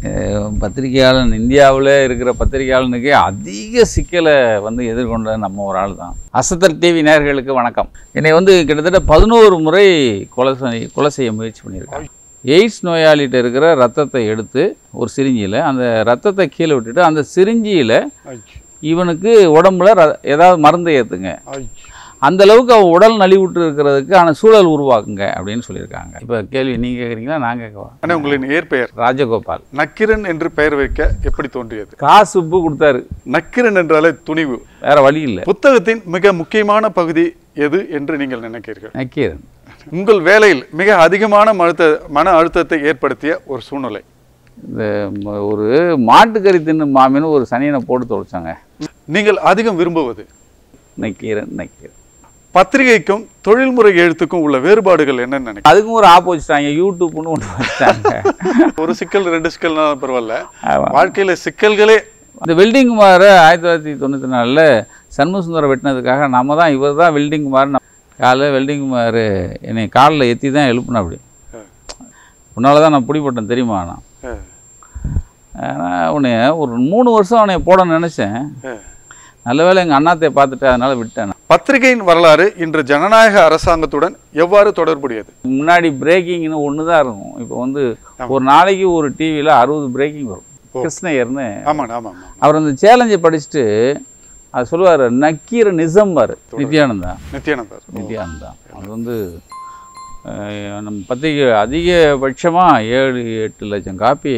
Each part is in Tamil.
அஹ் பத்திரிகையாளன் இந்தியாவில் இருக்கிற பத்திரிகையாளனுக்கே அதிக சிக்கலை வந்து எதிர்கொண்ட நம்ம ஒரு ஆள் தான் அசத்தல் டிவி நேயர்களுக்கு வணக்கம் என்னை வந்து கிட்டத்தட்ட பதினோரு முறை கொலை செய் கொலை செய்ய முயற்சி பண்ணியிருக்காங்க எய்ட்ஸ் நோயாளிகிட்ட இருக்கிற ரத்தத்தை எடுத்து ஒரு சிரிஞ்சியில் அந்த ரத்தத்தை கீழே விட்டுட்டு அந்த சிரிஞ்சியில் இவனுக்கு உடம்புல ர- ஏதாவது மருந்து ஏற்றுங்க அந்த அளவுக்கு அவன் உடல் நலிவுற்று இருக்கிறதுக்கான சூழல் உருவாக்குங்க அப்படின்னு சொல்லியிருக்காங்க இப்போ கேள்வி நீங்கள் கேட்குறீங்களா நான் கேட்கவா அண்ணா உங்களின் இயற்பெயர் ராஜகோபால் நக்கிரன் என்று பெயர் வைக்க எப்படி தோன்றியது காசு உப்பு கொடுத்தாரு நக்கிரன் என்றாலே துணிவு வேற வழி இல்லை புத்தகத்தின் மிக முக்கியமான பகுதி எது என்று நீங்கள் நினைக்கிறீர்கள் நக்கீரன் உங்கள் வேலையில் மிக அதிகமான மழுத்த மன அழுத்தத்தை ஏற்படுத்திய ஒரு சூழ்நிலை இந்த ம- ஒரு மாட்டுக்கறி தின்னு மாமின்னு ஒரு சனியனை போட்டு தொலைச்சாங்க நீங்கள் அதிகம் விரும்புவது நக்கீரன் நக்கீரன் பத்திரிகைக்கும் தொழில்முறை எழுத்துக்கும் உள்ள வேறுபாடுகள் என்னன்னு நினைக்கிறேன் அதுக்கும் ஒரு ஆப்போசிட்டாங்க யூடியூப்னு ஒன்று வச்சாங்க ஒரு சிக்கல் ரெண்டு சிக்கல்னா பரவாயில்ல ஆமா. வாழ்க்கையில சிக்கல்களே இந்த வெல்டிங் குமாரை ஆயிரத்தி தொள்ளாயிரத்தி தொண்ணூற்றி நாலில் சண்முகசுந்தரம் வெட்டினதுக்காக நம்ம தான் இவர் தான் வெல்டிங் குமார் காலைல வெல்டிங் குமார் என்னை காலில் எத்தி தான் எழுப்புனா அப்படி உன்னால தான் நான் பிடிப்பட்டேன் தெரியுமா நான் அஹ், ஆனால் அவனை ஒரு மூணு வருஷம் அவனை போட நினச்சேன் அஹ். நல்ல வேளை எங்கள் அண்ணாத்தை பார்த்துட்டு அதனால் விட்டேன் நான். பத்திரிகையின் வரலாறு இன்று ஜனநாயக அரசாங்கத்துடன் எவ்வாறு தொடர்புடையது முன்னாடி பிரேக்கிங்னு ஒன்று தான் இருக்கும் இப்போ வந்து ஒரு நாளைக்கு ஒரு டிவியில் அறுபது பிரேக்கிங் வரும் கிருஷ்ணயர்னு ஆமாண்ணா ஆமா ஆமா அவர் அந்த சேலஞ்சை படிச்சுட்டு அது சொல்லுவார் நக்கீர நிசம் பாரு நித்யானந்தா நித்யானந்தர் நித்யானந்தா அது வந்து அஹ், நம்ம பத்திரிகை அதிகபட்சமாக ஏழு எட்டு லட்சம் காப்பி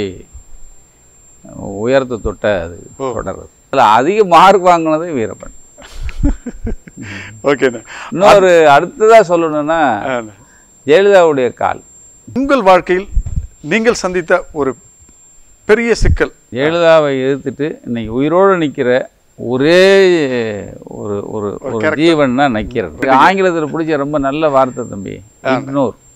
உயரத்தை தொட்ட அது ஓ. தொடர்றது அதில் அதிக மார்க் வாங்கினது வீரப்பன் ஓகேண்ணா இன்னொரு அடுத்ததாக சொல்லணும்னா அஹ், ஜெயலலிதாவுடைய கால் உங்கள் வாழ்க்கையில் நீங்கள் சந்தித்த ஒரு பெரிய சிக்கல் ஜெயலலிதாவை எதிர்த்துட்டு இன்னைக்கு உயிரோடு நிற்கிற ஒரே ஒரு ஒரு ஒரு ஜீவன்னா நக்கீரன் ஆங்கிலத்தில் பிடிச்ச ரொம்ப நல்ல வார்த்தை தம்பி இக்னோர்